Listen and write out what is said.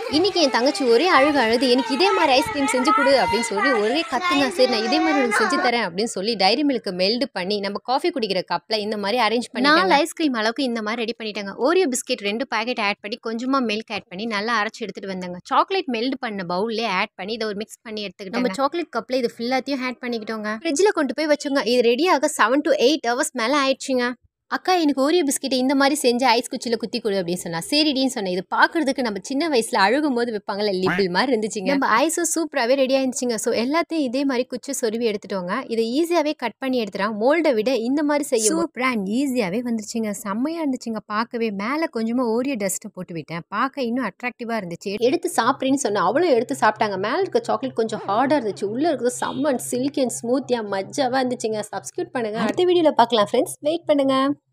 இன்னைக்கு என் தங்கச்சி ஒரே அழுகு அழுது எனக்கு இதே மாதிரி ஐஸ்கிரீம் செஞ்சு கொடு அப்படின்னு சொல்லி ஒரே கத்துங்க சரி நான் இதே மாதிரி உனக்கு செஞ்சு தரேன் அப்படின்னு சொல்லி டைரி மில்க்கு மெல்டு பண்ணி நம்ம காஃபி குடிக்கிற கப்பில் இந்த மாதிரி அரேஞ்ச் பண்ணி நாலு ஐஸ்கிரீம் அளவுக்கு இந்த மாதிரி ரெடி பண்ணிட்டாங்க ஓரியோ பிஸ்கெட் ரெண்டு பாக்கெட் ஆட் பண்ணி கொஞ்சமாக மில்க் ஆட் பண்ணி நல்லா அரைச்சி எடுத்துட்டு வந்தாங்க சாக்லேட் மெல்டு பண்ண பவுல்லே ஆட் பண்ணி இதை ஒரு மிக்ஸ் பண்ணி எடுத்துக்கிட்டோம் நம்ம சாக்லேட் கப்பில் இது ஃபுல்லாத்தையும் ஆட் பண்ணிக்கிட்டோங்க ஃப்ரிட்ஜில் கொண்டு போய் வச்சோங்க இது ரெடியாக செவன் டு எயிட் ஹவர்ஸ் மேலே ஆயிடுச்சுங்க அக்கா எனக்கு ஓரியோ பிஸ்கெட்டை இந்த மாதிரி செஞ்சு ஐஸ் குச்சியில் குத்தி கொடு அப்படின்னு சொன்னா சரிடின்னு சொன்னேன் இது பார்க்கறதுக்கு நம்ம சின்ன வயசுல அழுகும் போது வைப்பாங்கல்ல லிபிள் மாதிரி இருந்துச்சுங்க நம்ம ஐஸும் சூப்பராகவே ரெடி ஆயிருந்துச்சுங்க ஸோ எல்லாத்தையும் இதே மாதிரி குச்சி சொருவி எடுத்துட்டோங்க இதை ஈஸியாகவே கட் பண்ணி எடுத்துட்டாங்க மோல்டை விட இந்த மாதிரி செய்ய சூப்பராக அண்ட் ஈஸியாகவே வந்துருச்சுங்க செம்மையாக இருந்துச்சுங்க பார்க்கவே மேலே கொஞ்சமாக ஓரியோ டஸ்ட்டை போட்டு விட்டேன் பார்க்க இன்னும் அட்ராக்டிவாக இருந்துச்சு எடுத்து சாப்பிட்றேன்னு சொன்னேன் அவளும் எடுத்து சாப்பிட்டாங்க மேலே இருக்க சாக்லேட் கொஞ்சம் ஹார்டாக இருந்துச்சு உள்ளே இருக்கிறது செம்ம அண்ட் சில்க் அண்ட் ஸ்மூத்தியாக மஜ்ஜாவாக இருந்துச்சுங்க சப்ஸ்கிரைப் பண்ணுங்க அடுத்த வீடியோவில் பார்க்கலாம் ஃப்ரெண்ட்ஸ் வெயிட் பண்ணுங்க